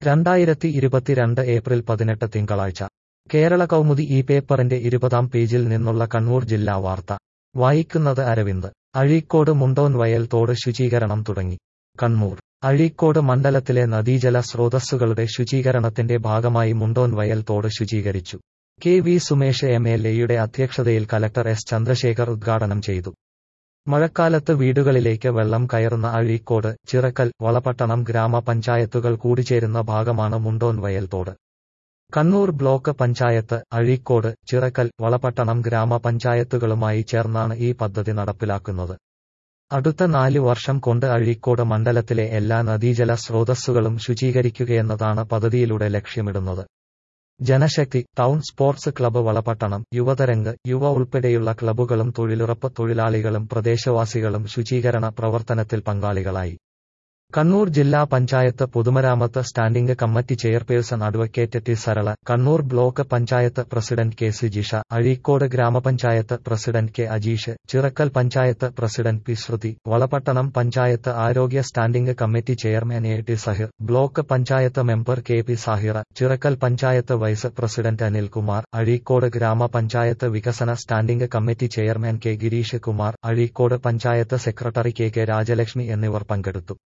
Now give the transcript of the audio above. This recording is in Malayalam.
രണ്ടായിരത്തി ഇരുപത്തിരണ്ട് ഏപ്രിൽ പതിനെട്ട് തിങ്കളാഴ്ച കേരള കൗമുദി ഈ പേപ്പറിന്റെ ഇരുപതാം പേജിൽ നിന്നുള്ള കണ്ണൂർ ജില്ലാ വാർത്ത വായിക്കുന്നത് അരവിന്ദ് അഴീക്കോട് മുണ്ടോൻ വയൽ തോട് ശുചീകരണം തുടങ്ങി കണ്ണൂർ അഴീക്കോട് മണ്ഡലത്തിലെ നദീജല സ്രോതസ്സുകളുടെ ശുചീകരണത്തിന്റെ ഭാഗമായി മുണ്ടോൻ വയൽ തോട് ശുചീകരിച്ചു K V Sumesh M L എയുടെ അധ്യക്ഷതയിൽ കലക്ടർ എസ് ചന്ദ്രശേഖർ ഉദ്ഘാടനം ചെയ്തു മഴക്കാലത്ത് വീടുകളിലേക്ക് വെള്ളം കയറുന്ന അഴീക്കോട് ചിറക്കൽ വളപട്ടണം ഗ്രാമപഞ്ചായത്തുകൾ കൂടിച്ചേരുന്ന ഭാഗമാണ് മുണ്ടോൻ വയൽ തോട് കണ്ണൂർ ബ്ലോക്ക് പഞ്ചായത്ത് അഴീക്കോട് ചിറക്കൽ വളപട്ടണം ഗ്രാമപഞ്ചായത്തുകളുമായി ചേർന്നാണ് ഈ പദ്ധതി നടപ്പിലാക്കുന്നത് അടുത്ത നാല് വർഷം കൊണ്ട് അഴീക്കോട് മണ്ഡലത്തിലെ എല്ലാ നദീജല സ്രോതസ്സുകളും ശുചീകരിക്കുകയെന്നതാണ് പദ്ധതിയിലൂടെ ലക്ഷ്യമിടുന്നത് Janasakthi town sports club Valapattanam Yuvatharang യുവ ഉൾപ്പെടെയുള്ള ക്ലബ്ബുകളും തൊഴിലുറപ്പ് തൊഴിലാളികളും പ്രദേശവാസികളും ശുചീകരണ പ്രവർത്തനത്തിൽ പങ്കാളികളായി കണ്ണൂർ ജില്ലാ പഞ്ചായത്ത് പൊതുമരാമത്ത് standing committee chairperson advocate T Sarala Kannur block panchayat president K Sujisha Azhikode ഗ്രാമപഞ്ചായത്ത് president K Ajeesh Chirakkal panchayat president P Shruthi Valapattanam panchayat ആരോഗ്യ standing committee chairman A T Sahir block panchayat member K P Sahira Chirakkal panchayat vice president Anilkumar Azhikode ഗ്രാമപഞ്ചായത്ത് വികസന standing committee chairman K Gireesh Kumar Azhikode panchayat secretary K K Rajalakshmi എന്നിവർ പങ്കെടുത്തു